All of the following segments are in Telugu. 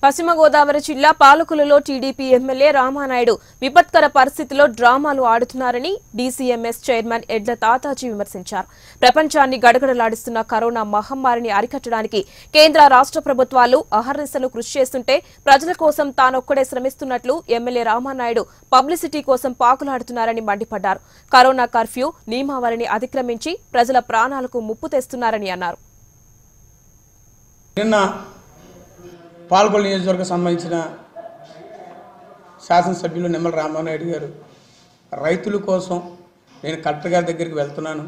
పశ్చిమ గోదావరి జిల్లా పాలకులలో టీడీపీ ఎమ్మెల్యే రామానాయుడు విపత్కర పరిస్థితిలో డ్రామాలు ఆడుతున్నారని డీసీఎంఎస్ చైర్మన్ ఎడ్ల తాతాజీ విమర్శించారు ప్రపంచాన్ని గడగడలాడిస్తున్న కరోనా మహమ్మారిని అరికట్టడానికి కేంద్ర రాష్ట్ర ప్రభుత్వాలు అహర్నిశలు కృషి చేస్తుంటే ప్రజల కోసం తానొక్కడే శ్రమిస్తున్నట్లు ఎమ్మెల్యే రామానాయుడు పబ్లిసిటీ కోసం పాకులాడుతున్నారని మండిపడ్డారు కరోనా కర్ఫ్యూ నియమావళిని అతిక్రమించి ప్రజల ప్రాణాలకు ముప్పు తెస్తున్నారని అన్నారు నిన్న పాల్గొల నియోజకవర్గం సంబంధించిన శాసనసభ్యులు నిమ్మల రామానాయుడు గారు రైతుల కోసం నేను కలెక్టర్ గారి దగ్గరికి వెళ్తున్నాను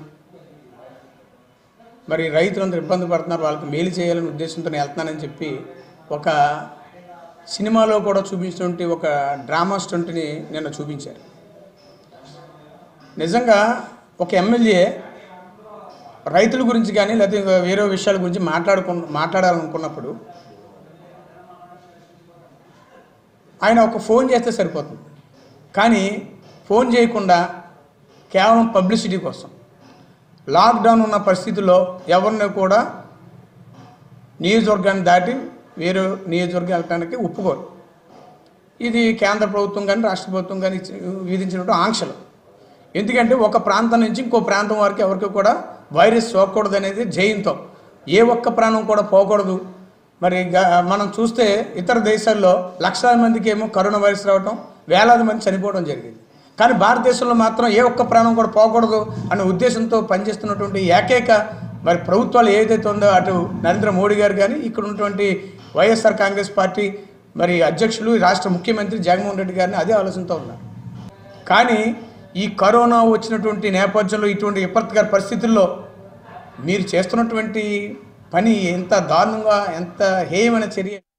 మరి రైతులందరూ ఇబ్బంది పడుతున్నారు వాళ్ళకి మేలు చేయాలనే ఉద్దేశంతో నేను వెళ్తున్నానని చెప్పి ఒక సినిమాలో కూడా చూపించినటువంటి ఒక డ్రామా స్టంట్ని నిన్న చూపించారు నిజంగా ఒక ఎమ్మెల్యే రైతుల గురించి కానీ లేకపోతే ఇంకా వేరే విషయాల గురించి మాట్లాడుకు మాట్లాడాలనుకున్నప్పుడు ఆయన ఒక ఫోన్ చేస్తే సరిపోతుంది కానీ ఫోన్ చేయకుండా కేవలం పబ్లిసిటీ కోసం లాక్డౌన్ ఉన్న పరిస్థితుల్లో ఎవరిని కూడా నియోజకవర్గాన్ని దాటి వేరే నియోజకవర్గం వెళ్ళడానికి ఒప్పుకోరు ఇది కేంద్ర ప్రభుత్వం కానీ రాష్ట్ర ప్రభుత్వం కానీ ఇచ్చి- విధించినటువంటి ఆంక్షలు ఎందుకంటే ఒక ప్రాంతం నుంచి ఇంకో ప్రాంతం వరకు ఎవరికి కూడా వైరస్ సోకూడదు అనేది జయంతో ఏ ఒక్క ప్రాణం కూడా పోకూడదు మరి గ- మనం చూస్తే ఇతర దేశాల్లో లక్షలాది మందికి ఏమో కరోనా వైరస్ రావటం వేలాది మంది చనిపోవడం జరిగింది కానీ భారతదేశంలో మాత్రం ఏ ఒక్క ప్రాణం కూడా పోకూడదు అనే ఉద్దేశంతో పనిచేస్తున్నటువంటి ఏకైక మరి ప్రభుత్వాలు ఏదైతే ఉందో అటు నరేంద్ర మోడీ గారు కానీ ఇక్కడ ఉన్నటువంటి వైఎస్ఆర్ కాంగ్రెస్ పార్టీ మరి అధ్యక్షులు రాష్ట్ర ముఖ్యమంత్రి జగన్మోహన్ రెడ్డి గారిని అదే ఆలోచనతో ఉన్నారు కానీ ఈ కరోనా వచ్చినటువంటి నేపథ్యంలో ఇటువంటి విపత్కర పరిస్థితుల్లో మీరు చేస్తున్నటువంటి పని ఎంత దారుణంగా ఎంత హేయమైన చర్య